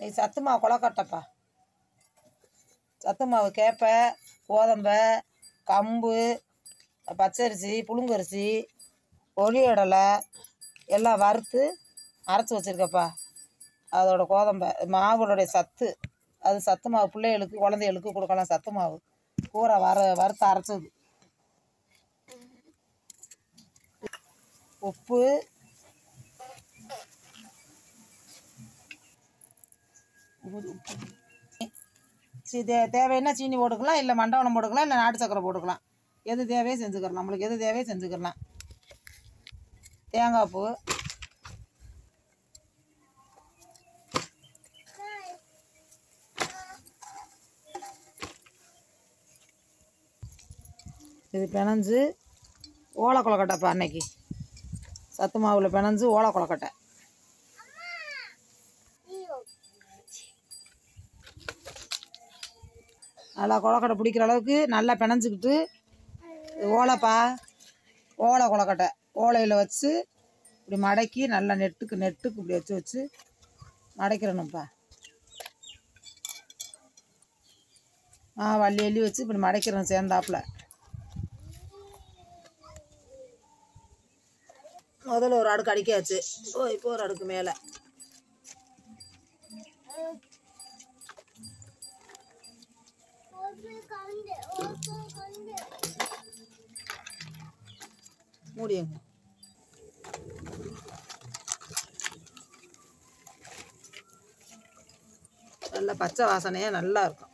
நீ சத்து மாவு கொலக்கட்டைப்பா சத்து மாவு கேப்பை கோதம்பை கம்பு பச்சரிசி புழுங்கரிசி பொரியடலை எல்லாம் வறுத்து அரைச்சி வச்சுருக்கப்பா அதோட கோதம்பை மாவுடைய சத்து அது சத்து மாவு பிள்ளைகளுக்கு குழந்தைகளுக்கு கொடுக்கலாம் சத்து மாவு பூரா வர வறுத்து அரைச்சது உப்பு சி தே தேவைன்னா சீனி போட்டுக்கலாம் இல்லை மண்டவனம் போட்டுக்கலாம் இல்லை நாட்டு சக்கரை போட்டுக்கலாம் எது தேவையோ செஞ்சுக்கலாம் நம்மளுக்கு எது தேவையோ செஞ்சுக்கலாம் தேங்காய் பூ இது பிணைஞ்சு ஓலை கொலக்கட்டைப்பா அன்னைக்கு சத்து மாவில் பிணைஞ்சு ஓலை கொலக்கட்டை நல்லா கொலக்கட்டை பிடிக்கிற அளவுக்கு நல்லா பிணைஞ்சிக்கிட்டு ஓலைப்பா ஓலை கொலக்கட்டை ஓலையில் வச்சு இப்படி மடக்கி நல்லா நெட்டுக்கு நெட்டுக்கு இப்படி வச்சு வச்சு மடக்கிடணும்ப்பா ஆ வள்ளி அள்ளி வச்சு இப்படி மடக்கிறோம் சேர்ந்தாப்புல முதல்ல ஒரு அடுக்கு அடிக்காச்சு ஓ இப்போ ஒரு அடுக்கு மேலே மூடியங்க நல்ல பச்சை வாசனையாக நல்லா இருக்கும்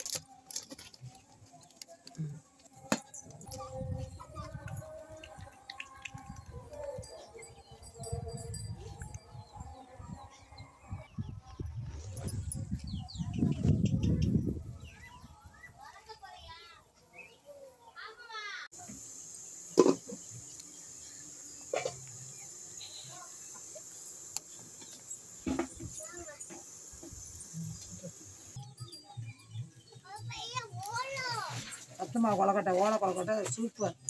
சத்து மாவு கொலக்கட்டை ஓலை கொலக்கட்டை சூப்பர்